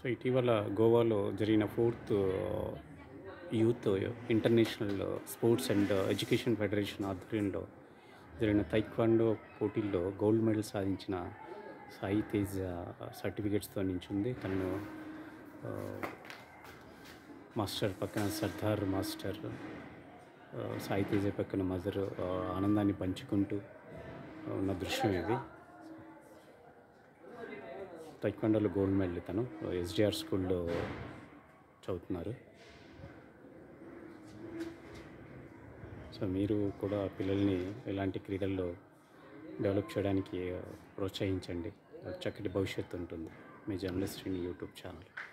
so ఇటీవల గోవాలో జరిగిన fourth youth international sports and education federation ఆధ్వర్యంలో జరిగిన తైక్వాండో పోటీల్లో గోల్డ్ మెడల్ సాధించిన సాయి తేజ్ సర్టిఫికేట్స్తో నించుంది తను ఆ, మాస్టర్ పక్కన సర్దార్ మాస్టర్ ఆ, సాయి తేజ పక్కన మదర్ ఆ, ఆనందాన్ని పంచుకుంటూ ఉన్న దృశ్యం ఇది తైక్వాండోలో గోల్డ్ మెడల్ తను ఎస్డిఆర్ స్కూల్లో చదువుతున్నారు సో మీరు కూడా పిల్లల్ని ఇలాంటి క్రీడల్లో డెవలప్ చేయడానికి ఆ, ప్రోత్సహించండి చక్కటి భవిష్యత్తు ఉంటుంది మీ జర్నలిస్ట్ ఇన్ యూట్యూబ్ ఛానల్